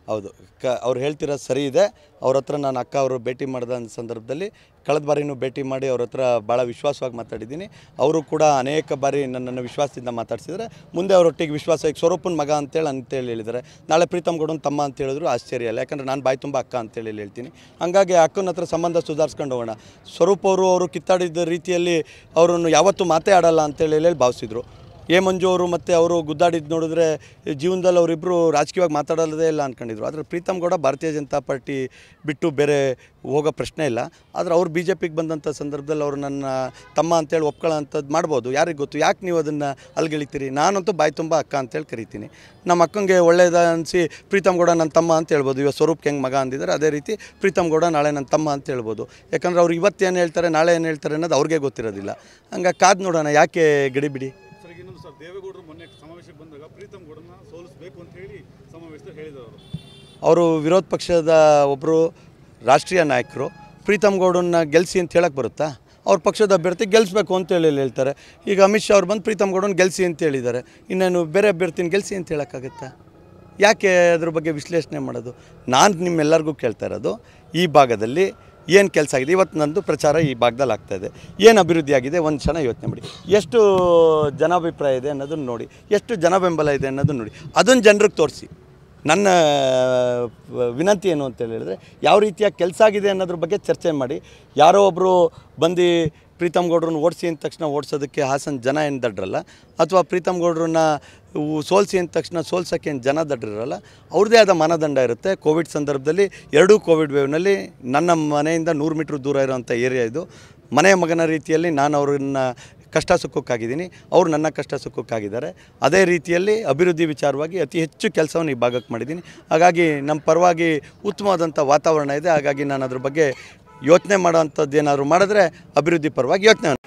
ಹೌದು ಕ ಅವ್ರು ಹೇಳ್ತಿರೋದು ಸರಿ ಇದೆ ಅವ್ರ ಹತ್ರ ನಾನು ಅಕ್ಕ ಅವರು ಭೇಟಿ ಮಾಡಿದ ಸಂದರ್ಭದಲ್ಲಿ ಕಳೆದ ಬಾರಿನೂ ಭೇಟಿ ಮಾಡಿ ಅವ್ರ ಹತ್ರ ಭಾಳ ವಿಶ್ವಾಸವಾಗಿ ಮಾತಾಡಿದ್ದೀನಿ ಅವರು ಕೂಡ ಅನೇಕ ಬಾರಿ ನನ್ನನ್ನು ವಿಶ್ವಾಸದಿಂದ ಮಾತಾಡ್ಸಿದ್ರೆ ಮುಂದೆ ಅವರೊಟ್ಟಿಗೆ ವಿಶ್ವಾಸ ಈಗ ಸ್ವರೂಪನ ಮಗ ಅಂತೇಳಿ ಅಂತೇಳಿ ಹೇಳಿದ್ದಾರೆ ನಾಳೆ ಪ್ರೀತಮ್ ಗೌಡನ್ ತಮ್ಮ ಅಂತ ಹೇಳಿದ್ರು ಆಶ್ಚರ್ಯ ಇಲ್ಲ ಯಾಕಂದರೆ ನಾನು ಬಾಯಿ ತುಂಬ ಅಕ್ಕ ಅಂತೇಳಿ ಇಲ್ಲಿ ಹೇಳ್ತೀನಿ ಹಂಗಾಗಿ ಅಕ್ಕನ ಹತ್ರ ಸಂಬಂಧ ಸುಧಾರಿಸ್ಕೊಂಡು ಹೋಗೋಣ ಸ್ವರೂಪ್ ಅವರು ಅವರು ಕಿತ್ತಾಡಿದ ರೀತಿಯಲ್ಲಿ ಅವರನ್ನು ಯಾವತ್ತೂ ಮಾತೇ ಆಡಲ್ಲ ಅಂತೇಳಿ ಹೇಳಿ ಭಾವಿಸಿದ್ರು ಎ ಮಂಜು ಅವರು ಮತ್ತು ಅವರು ಗುದ್ದಾಡಿದ್ದು ನೋಡಿದ್ರೆ ಜೀವನದಲ್ಲಿ ಅವರಿಬ್ಬರು ರಾಜಕೀಯವಾಗಿ ಮಾತಾಡೋದೇ ಇಲ್ಲ ಅಂದ್ಕೊಂಡಿದ್ರು ಆದರೆ ಪ್ರೀತಮ್ ಗೌಡ ಭಾರತೀಯ ಜನತಾ ಪಾರ್ಟಿ ಬಿಟ್ಟು ಬೇರೆ ಹೋಗೋ ಪ್ರಶ್ನೆ ಇಲ್ಲ ಆದರೆ ಅವ್ರು ಬಿ ಜೆ ಪಿಗೆ ಬಂದಂಥ ಸಂದರ್ಭದಲ್ಲಿ ಅವರು ನನ್ನ ತಮ್ಮ ಅಂತೇಳಿ ಒಪ್ಕೊಳ್ಳೋ ಅಂಥದ್ದು ಮಾಡ್ಬೋದು ಯಾರಿಗೆ ಗೊತ್ತು ಯಾಕೆ ನೀವು ಅದನ್ನು ಅಲ್ಗೆಳಿತೀರಿ ನಾನಂತೂ ಬಾಯಿ ತುಂಬ ಅಕ್ಕ ಅಂತೇಳಿ ಕರಿತೀನಿ ನಮ್ಮ ಅಕ್ಕಂಗೆ ಒಳ್ಳೇದ ಅನಿಸಿ ಪ್ರೀತಮ್ ಗೌಡ ನನ್ನ ತಮ್ಮ ಅಂತ ಹೇಳ್ಬೋದು ಇವಾಗ ಸ್ವರೂಪ್ಗೆ ಹೆಂಗೆ ಮಗ ಅಂದಿದ್ದಾರೆ ಅದೇ ರೀತಿ ಪ್ರೀತಮ್ ಗೌಡ ನಾಳೆ ನನ್ನ ತಮ್ಮ ಅಂತ ಹೇಳ್ಬೋದು ಯಾಕಂದ್ರೆ ಅವ್ರು ಇವತ್ತು ಏನು ಹೇಳ್ತಾರೆ ನಾಳೆ ಏನು ಹೇಳ್ತಾರೆ ಅನ್ನೋದು ಅವ್ರಿಗೆ ಗೊತ್ತಿರೋದಿಲ್ಲ ಹಂಗಾಗಿ ಕಾದು ನೋಡೋಣ ಯಾಕೆ ಗಡಿಬಿಡಿ ಸರ್ ಈಗ ಇನ್ನೊಂದು ಸರ್ ದೇವೇಗೌಡರು ಮೊನ್ನೆ ಸಮಾವೇಶಕ್ಕೆ ಬಂದಾಗ ಪ್ರೀತಮ್ ಗೌಡನ ಸೋಲಿಸಬೇಕು ಅಂತ ಹೇಳಿ ಸಮಾವೇಶದಲ್ಲಿ ಹೇಳಿದರು ಅವರು ವಿರೋಧ ಪಕ್ಷದ ಒಬ್ಬರು ರಾಷ್ಟ್ರೀಯ ನಾಯಕರು ಪ್ರೀತಮ್ ಗೌಡನ್ನ ಗೆಲ್ಲಿಸಿ ಅಂತ ಹೇಳಕ್ಕೆ ಬರುತ್ತಾ ಅವ್ರ ಪಕ್ಷದ ಅಭ್ಯರ್ಥಿ ಗೆಲ್ಲಿಸ್ಬೇಕು ಅಂತೇಳಿ ಹೇಳ್ತಾರೆ ಈಗ ಅಮಿತ್ ಶಾ ಅವ್ರು ಬಂದು ಪ್ರೀತಮ್ ಗೌಡನ್ ಗೆಲ್ಲಿಸಿ ಅಂತ ಹೇಳಿದ್ದಾರೆ ಇನ್ನೇನು ಬೇರೆ ಅಭ್ಯರ್ಥಿನ ಗೆಲ್ಲಿಸಿ ಅಂತ ಹೇಳೋಕ್ಕಾಗತ್ತಾ ಯಾಕೆ ಅದ್ರ ಬಗ್ಗೆ ವಿಶ್ಲೇಷಣೆ ಮಾಡೋದು ನಾನು ನಿಮ್ಮೆಲ್ಲರಿಗೂ ಕೇಳ್ತಾ ಇರೋದು ಈ ಭಾಗದಲ್ಲಿ ಏನು ಕೆಲಸ ಆಗಿದೆ ಇವತ್ತು ನಂದು ಪ್ರಚಾರ ಈ ಭಾಗದಲ್ಲಿ ಆಗ್ತಾಯಿದೆ ಏನು ಅಭಿವೃದ್ಧಿ ಆಗಿದೆ ಒಂದು ಕ್ಷಣ ಯೋಚನೆ ಮಾಡಿ ಎಷ್ಟು ಜನಾಭಿಪ್ರಾಯ ಇದೆ ಅನ್ನೋದನ್ನು ನೋಡಿ ಎಷ್ಟು ಜನ ಬೆಂಬಲ ಇದೆ ಅನ್ನೋದನ್ನು ನೋಡಿ ಅದನ್ನು ಜನರಿಗೆ ತೋರಿಸಿ ನನ್ನ ವಿನಂತಿ ಏನು ಅಂತ ಹೇಳಿದ್ರೆ ಯಾವ ರೀತಿಯ ಕೆಲಸ ಆಗಿದೆ ಅನ್ನೋದ್ರ ಬಗ್ಗೆ ಚರ್ಚೆ ಮಾಡಿ ಯಾರೋ ಒಬ್ಬರು ಬಂದು ಪ್ರೀತಮ್ ಗೌಡ್ರನ್ನ ಓಡಿಸಿ ಅಂದ ತಕ್ಷಣ ಓಡಿಸೋದಕ್ಕೆ ಹಾಸನ ಜನ ಏನು ದಡ್ರಲ್ಲ ಅಥವಾ ಪ್ರೀತಮ್ ಗೌಡ್ರನ್ನ ಉ- ಸೋಲ್ಸಿ ಅಂದ ತಕ್ಷಣ ಸೋಲ್ಸೋಕ್ಕೆ ಏನು ಜನ ದಡ್ರಿರಲ್ಲ ಅವ್ರದ್ದೇ ಆದ ಮಾನದಂಡ ಇರುತ್ತೆ ಕೋವಿಡ್ ಸಂದರ್ಭದಲ್ಲಿ ಎರಡೂ ಕೋವಿಡ್ ವೇವ್ನಲ್ಲಿ ನನ್ನ ಮನೆಯಿಂದ ನೂರು ಮೀಟ್ರ್ ದೂರ ಇರೋವಂಥ ಏರಿಯಾ ಇದು ಮನೆಯ ಮಗನ ರೀತಿಯಲ್ಲಿ ನಾನು ಅವ್ರನ್ನ ಕಷ್ಟ ಸುಖಕ್ಕಾಗಿದ್ದೀನಿ ಅವರು ನನ್ನ ಕಷ್ಟ ಸುಖಕ್ಕಾಗಿದ್ದಾರೆ ಅದೇ ರೀತಿಯಲ್ಲಿ ಅಭಿವೃದ್ಧಿ ವಿಚಾರವಾಗಿ ಅತಿ ಹೆಚ್ಚು ಕೆಲಸವನ್ನು ಈ ಭಾಗಕ್ಕೆ ಮಾಡಿದ್ದೀನಿ ಹಾಗಾಗಿ ನಮ್ಮ ಪರವಾಗಿ ಉತ್ತಮವಾದಂಥ ವಾತಾವರಣ ಇದೆ ಹಾಗಾಗಿ ನಾನು ಅದ್ರ ಬಗ್ಗೆ ಯೋಚನೆ ಮಾಡೋವಂಥದ್ದು ಏನಾದರೂ ಮಾಡಿದ್ರೆ ಅಭಿವೃದ್ಧಿ ಪರವಾಗಿ ಯೋಚನೆ